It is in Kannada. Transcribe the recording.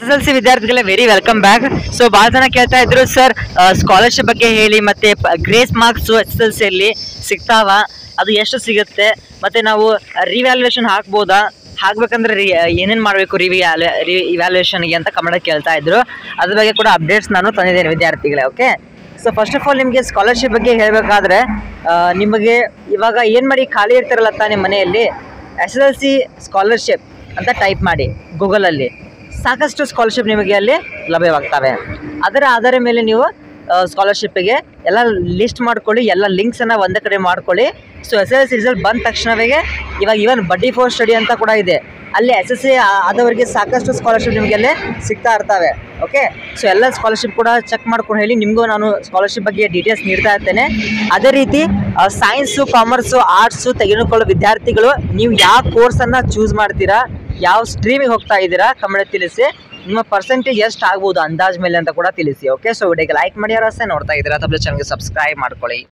ಎಸ್ ಎಲ್ ಸಿ ವಿದ್ಯಾರ್ಥಿಗಳೇ ವೆರಿ ವೆಲ್ಕಮ್ ಬ್ಯಾಕ್ ಸೊ ಭಾಳ ಜನ ಕೇಳ್ತಾ ಇದ್ರು ಸರ್ ಸ್ಕಾಲರ್ಶಿಪ್ ಬಗ್ಗೆ ಹೇಳಿ ಮತ್ತೆ ಗ್ರೇಸ್ ಮಾರ್ಕ್ಸ್ ಎಸ್ ಎಲ್ ಸಿಯಲ್ಲಿ ಸಿಗ್ತಾವ ಅದು ಎಷ್ಟು ಸಿಗುತ್ತೆ ಮತ್ತೆ ನಾವು ರಿವ್ಯಾಲ್ಯೂಯೇಷನ್ ಹಾಕ್ಬೋದಾ ಹಾಕ್ಬೇಕಂದ್ರೆ ರಿ ಏನೇನು ಮಾಡಬೇಕು ರಿವ್ಯಾಲ್ ರಿ ಇವ್ಯಾಲ್ಯೂಯೇಷನ್ಗೆ ಅಂತ ಕನ್ನಡ ಕೇಳ್ತಾ ಇದ್ರು ಅದ್ರ ಬಗ್ಗೆ ಕೂಡ ಅಪ್ಡೇಟ್ಸ್ ನಾನು ತಂದಿದ್ದೇನೆ ವಿದ್ಯಾರ್ಥಿಗಳೇ okay so first of all ನಿಮಗೆ ಸ್ಕಾಲರ್ಶಿಪ್ ಬಗ್ಗೆ ಹೇಳಬೇಕಾದ್ರೆ ನಿಮಗೆ ಇವಾಗ ಏನು ಮಾಡಿ ಖಾಲಿ ಇರ್ತಾರಲ್ಲ ತಾನೇ ಮನೆಯಲ್ಲಿ ಎಸ್ ಎಲ್ ಸಿ ಸ್ಕಾಲರ್ಶಿಪ್ ಅಂತ ಟೈಪ್ ಮಾಡಿ ಗೂಗಲಲ್ಲಿ ಸಾಕಷ್ಟು ಸ್ಕಾಲರ್ಶಿಪ್ ನಿಮಗೆ ಅಲ್ಲಿ ಲಭ್ಯವಾಗ್ತವೆ ಅದರ ಆಧಾರ ಮೇಲೆ ನೀವು ಸ್ಕಾಲರ್ಶಿಪ್ಪಿಗೆ ಎಲ್ಲ ಲಿಸ್ಟ್ ಮಾಡ್ಕೊಳ್ಳಿ ಎಲ್ಲ ಲಿಂಕ್ಸನ್ನು ಒಂದೇ ಕಡೆ ಮಾಡ್ಕೊಳ್ಳಿ so S L C result ಬಂದ ತಕ್ಷಣವೇ ಇವಾಗ ಇವನ್ ಬಡ್ಡಿ ಫೋರ್ ಸ್ಟಡಿ ಅಂತ ಕೂಡ ಇದೆ ಅಲ್ಲಿ ಎಸ್ ಎಸ್ ಸಿ ಆದವರಿಗೆ ಸಾಕಷ್ಟು ಸ್ಕಾಲರ್ಶಿಪ್ ನಿಮಗೆ ಅಲ್ಲೇ ಸಿಗ್ತಾ ಇರ್ತವೆ ಓಕೆ ಸೊ ಎಲ್ಲ ಸ್ಕಾಲರ್ಶಿಪ್ ಕೂಡ ಚೆಕ್ ಮಾಡ್ಕೊಂಡು ಹೇಳಿ ನಿಮಗೂ ನಾನು ಸ್ಕಾಲರ್ಶಿಪ್ ಬಗ್ಗೆ ಡೀಟೇಲ್ಸ್ ನೀಡ್ತಾ ಇರ್ತೇನೆ ಅದೇ ರೀತಿ ಸೈನ್ಸು ಕಾಮರ್ಸು ಆರ್ಟ್ಸು ತೆಗೆದುಕೊಳ್ಳೋ ವಿದ್ಯಾರ್ಥಿಗಳು ನೀವು ಯಾವ ಕೋರ್ಸನ್ನು ಚೂಸ್ ಮಾಡ್ತೀರಾ ಯಾವ ಸ್ಟ್ರೀಮಿಗೆ ಹೋಗ್ತಾ ಇದ್ದೀರಾ ಕಮೆಂಟ್ ತಿಳಿಸಿ ನಿಮ್ಮ ಪರ್ಸೆಂಟೇಜ್ ಎಷ್ಟು ಆಗ್ಬೋದು ಅಂದಾಜ್ ಮೇಲೆ ಅಂತ ಕೂಡ ತಿಳಿಸಿ ಓಕೆ ಸೊ ವಿಡಿಯೋಗೆ ಲೈಕ್ ಮಾಡಿ ಯಾರು ಅಷ್ಟೇ ನೋಡ್ತಾ ಇದ್ದೀರಾ ತಪ್ಪಲೆ ಚಾನಲ್ಗೆ ಸಬ್ಸ್ಕ್ರೈಬ್ ಮಾಡ್ಕೊಳ್ಳಿ